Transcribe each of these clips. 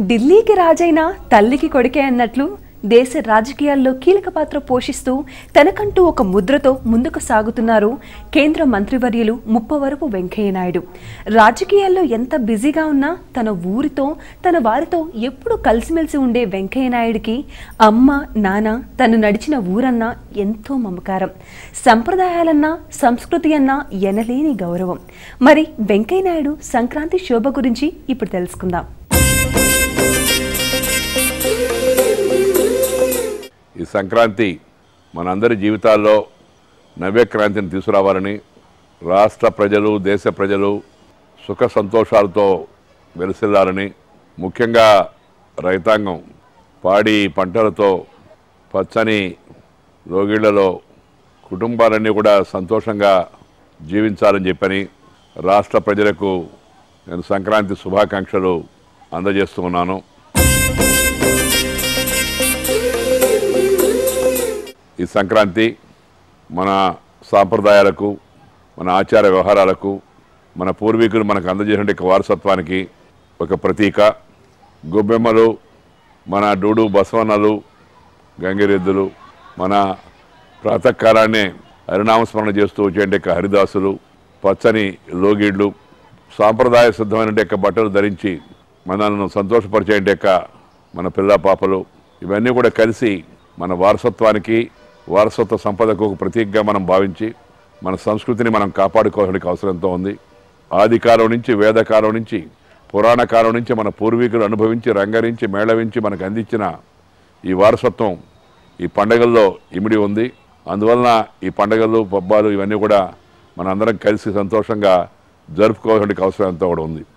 ఢిల్లీకి రాజైన తల్లికి కొడుకే అన్నట్లు దేశ రాజకీయాల్లో కీలక పాత్ర పోషిస్తూ తనకంటూ ఒక ముద్రతో ముందుకు సాగుతున్నారు కేంద్ర మంత్రివర్యులు ముప్పవరపు వెంకయ్య నాయుడు రాజకీయాల్లో ఎంత బిజీగా ఉన్నా తన ఊరితో తన వారితో ఎప్పుడూ కలిసిమెలిసి ఉండే వెంకయ్య నాయుడికి అమ్మ నాన్న తను నడిచిన ఊరన్నా ఎంతో మమకారం సంప్రదాయాలన్నా సంస్కృతి అన్నా ఎనలేని గౌరవం మరి వెంకయ్య నాయుడు సంక్రాంతి శోభ గురించి ఇప్పుడు తెలుసుకుందాం ఈ సంక్రాంతి మనందరి జీవితాల్లో నవ్యక్రాంతిని తీసుకురావాలని రాష్ట్ర ప్రజలు దేశ ప్రజలు సుఖ సంతోషాలతో వెలిసిల్లాలని ముఖ్యంగా రైతాంగం పాడి పంటలతో పచ్చని రోగిళ్లలో కుటుంబాలన్నీ కూడా సంతోషంగా జీవించాలని చెప్పని రాష్ట్ర ప్రజలకు నేను సంక్రాంతి శుభాకాంక్షలు అందజేస్తూ ఉన్నాను ఈ సంక్రాంతి మన సాంప్రదాయాలకు మన ఆచార వ్యవహారాలకు మన పూర్వీకులు మనకు అందజేసిన యొక్క వారసత్వానికి ఒక ప్రతీక గొబ్బెమ్మలు మన డూడు బసవన్నలు గంగిరెద్దులు మన ప్రాతకాలాన్నే హరినామస్మరణ చేస్తూ వచ్చే యొక్క హరిదాసులు పచ్చని లోగిళ్ళు సాంప్రదాయ సిద్ధమైన యొక్క బట్టలు ధరించి మనల్ని సంతోషపరిచే యొక్క మన పిల్ల పాపలు ఇవన్నీ కూడా కలిసి మన వారసత్వానికి వారసత్వ సంపదకు ఒక ప్రతీకగా మనం భావించి మన సంస్కృతిని మనం కాపాడుకోవడానికి అవసరం ఎంతో ఉంది ఆది కాలం నుంచి వేదకాలం నుంచి పురాణ కాలం నుంచి మన పూర్వీకులు అనుభవించి రంగరించి మేళవించి మనకు అందించిన ఈ వారసత్వం ఈ పండగల్లో ఇమిడి ఉంది అందువలన ఈ పండగలు పబ్బాలు ఇవన్నీ కూడా మనందరం కలిసి సంతోషంగా జరుపుకోవాల్సిన అవసరం ఎంతో కూడా ఉంది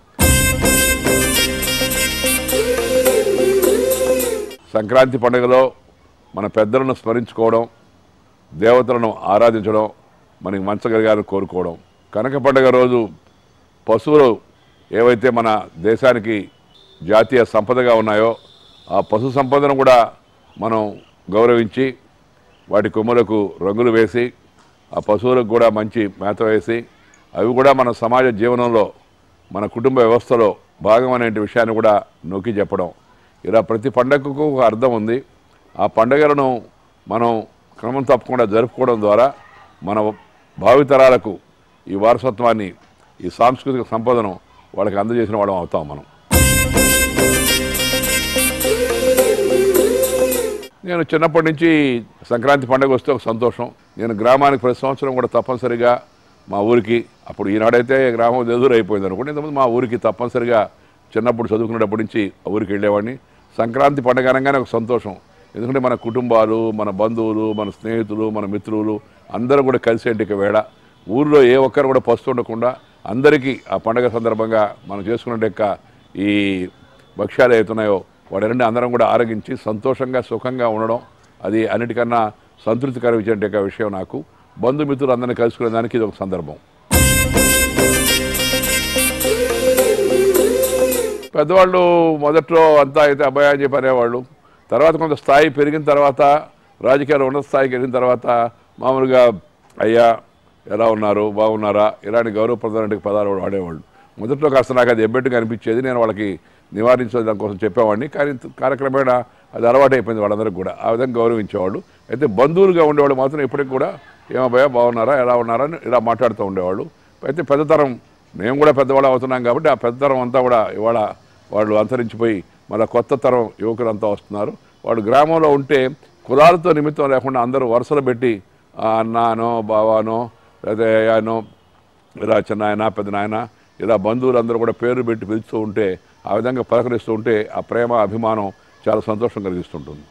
సంక్రాంతి పండుగలో మన పెద్దలను స్మరించుకోవడం దేవతలను ఆరాధించడం మనకి మంచగలిగాలని కోరుకోవడం కనక పండుగ రోజు పశువులు ఏవైతే మన దేశానికి జాతీయ సంపదగా ఉన్నాయో ఆ పశు సంపదను కూడా మనం గౌరవించి వాటి కొమ్ములకు రంగులు వేసి ఆ పశువులకు కూడా మంచి మేత వేసి అవి కూడా మన సమాజ జీవనంలో మన కుటుంబ వ్యవస్థలో భాగం అనే విషయాన్ని కూడా నొక్కి చెప్పడం ఇలా ప్రతి పండగకు ఒక అర్థం ఉంది ఆ పండుగలను మనం క్రమం తప్పకుండా జరుపుకోవడం ద్వారా మన భావితరాలకు ఈ వారసత్వాన్ని ఈ సాంస్కృతిక సంపదను వాళ్ళకి అందజేసిన వాళ్ళం అవుతాం మనం నేను చిన్నప్పటి నుంచి సంక్రాంతి పండుగ వస్తే ఒక సంతోషం నేను గ్రామానికి ప్రతి సంవత్సరం కూడా తప్పనిసరిగా మా ఊరికి అప్పుడు ఈనాడైతే గ్రామం ఎదురు అయిపోయింది అనుకోండి ఇంతకుముందు మా ఊరికి తప్పనిసరిగా చిన్నప్పుడు చదువుకునేటప్పటి నుంచి ఆ ఊరికి వెళ్ళేవాడిని సంక్రాంతి పండుగ అనగానే ఒక సంతోషం ఎందుకంటే మన కుటుంబాలు మన బంధువులు మన స్నేహితులు మన మిత్రులు అందరూ కూడా కలిసేంటికి వేళ ఊర్లో ఏ ఒక్కరు కూడా పస్తు ఉండకుండా అందరికీ ఆ పండగ సందర్భంగా మనం చేసుకునే యొక్క ఈ భక్ష్యాలు అవుతున్నాయో వాటి అందరం కూడా ఆరగించి సంతోషంగా సుఖంగా ఉండడం అది అన్నిటికన్నా సంతృప్తికర ఇచ్చే యొక్క విషయం నాకు బంధుమిత్రులు అందరినీ కలుసుకునే దానికి ఇది ఒక సందర్భం పెద్దవాళ్ళు మొదట్లో అంతా అయితే అబ్బాయి అని చెప్పి అనేవాళ్ళు తర్వాత కొంత స్థాయి పెరిగిన తర్వాత రాజకీయాలు ఉన్నత స్థాయికి వెళ్ళిన తర్వాత మామూలుగా అయ్యా ఎలా ఉన్నారు బాగున్నారా ఇలాంటి గౌరవప్రదమైన పదాలు వాడేవాళ్ళు మొదట్లో కాస్త నాకు అది ఎబ్బెట్టుగా అనిపించేది నేను వాళ్ళకి నివారించే దానికోసం చెప్పేవాడిని కానీ కాలక్రమేణా అది అలవాటు అయిపోయింది వాళ్ళందరికీ కూడా ఆ విధంగా గౌరవించేవాళ్ళు అయితే బంధువులుగా ఉండేవాళ్ళు మాత్రం ఇప్పటికి కూడా ఏమబ్బాయా బాగున్నారా ఎలా ఉన్నారా అని ఇలా మాట్లాడుతూ ఉండేవాళ్ళు అయితే పెద్దతరం మేము కూడా పెద్దవాళ్ళు అవుతున్నాం కాబట్టి ఆ పెద్దతరం అంతా కూడా ఇవాళ వాళ్ళు అంతరించిపోయి మళ్ళీ కొత్త తరం యువకులంతా వస్తున్నారు వాళ్ళు గ్రామంలో ఉంటే కులాలతో నిమిత్తం లేకుండా అందరూ వరుసలు పెట్టి ఆ అన్నానో బావానో లేదా అయ్యానో ఇలా చిన్నాయన పెద్ద నాయన ఇలా బంధువులందరూ కూడా పేరు పెట్టి పిలుస్తూ ఉంటే ఆ విధంగా పలకరిస్తూ ఉంటే ఆ ప్రేమ అభిమానం చాలా సంతోషం కలిగిస్తుంటుంది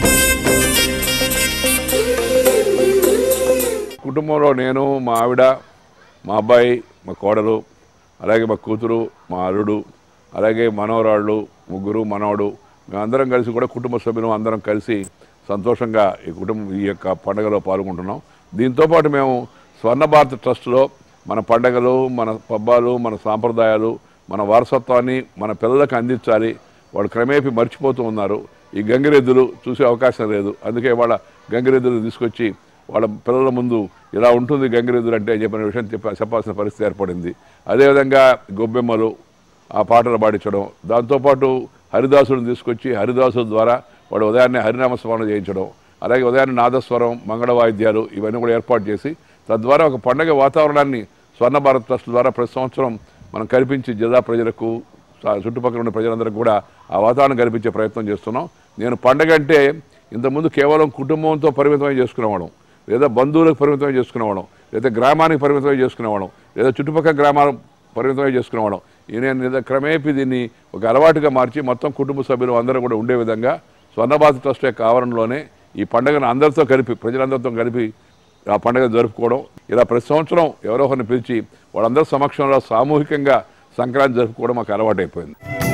కుటుంబంలో నేను మా ఆవిడ మా అబ్బాయి మా కోడలు అలాగే మా కూతురు మా అల్లుడు అలాగే మనవరాళ్ళు ముగ్గురు మనవడు మేమందరం కలిసి కూడా కుటుంబ సభ్యులు అందరం కలిసి సంతోషంగా ఈ కుటుంబం ఈ యొక్క పండుగలో పాల్గొంటున్నాం దీంతోపాటు మేము స్వర్ణ భారత్ ట్రస్ట్లో మన పండగలు మన పబ్బాలు మన సాంప్రదాయాలు మన వారసత్వాన్ని మన పిల్లలకు అందించాలి వాళ్ళు క్రమేపీ మర్చిపోతూ ఉన్నారు ఈ గంగిరెద్దులు చూసే అవకాశం లేదు అందుకే వాళ్ళ గంగిరెద్దులు తీసుకొచ్చి వాళ్ళ పిల్లల ముందు ఇలా ఉంటుంది గంగిరెద్దులు అంటే చెప్పిన విషయం చెప్ప చెప్పాల్సిన పరిస్థితి ఏర్పడింది అదేవిధంగా గొబ్బెమ్మలు ఆ పాటలు పాడించడం దాంతోపాటు హరిదాసులను తీసుకొచ్చి హరిదాసుల ద్వారా వాడు ఉదయాన్నే హరినామ స్మరణ చేయించడం అలాగే ఉదయాన్నే నాదస్వరం మంగళ వాయిద్యాలు ఇవన్నీ కూడా ఏర్పాటు చేసి తద్వారా ఒక పండగ వాతావరణాన్ని స్వర్ణ భారత్ ట్రస్ట్ ద్వారా ప్రతి సంవత్సరం మనం కల్పించి జిల్లా ప్రజలకు సా- చుట్టుపక్కల ఉన్న ప్రజలందరికీ కూడా ఆ వాతావరణం కల్పించే ప్రయత్నం చేస్తున్నాం నేను పండగ అంటే ఇంతకుముందు కేవలం కుటుంబంతో పరిమితమై చేసుకునేవాళ్ళం లేదా బంధువులకు పరిమితమై చేసుకునేవాళ్ళం లేదా గ్రామానికి పరిమితమై చేసుకునేవాళ్ళం లేదా చుట్టుపక్కల గ్రామాలు పరిమితమై చేసుకునేవాళ్ళం ఈ నేను నిద- క్రమేపీ దీన్ని ఒక అలవాటుగా మార్చి మొత్తం కుటుంబ సభ్యులు అందరూ కూడా ఉండే విధంగా స్వర్ణభారతి ట్రస్ట్ యొక్క ఆవరణలోనే ఈ పండుగను అందరితో కలిపి ప్రజలందరితో కలిపి ఆ పండుగ జరుపుకోవడం ఇలా ప్రతి సంవత్సరం ఎవరో ఒకరిని పిలిచి వాళ్ళందరి సమక్షంలో సామూహికంగా సంక్రాంతి జరుపుకోవడం మాకు అలవాటైపోయింది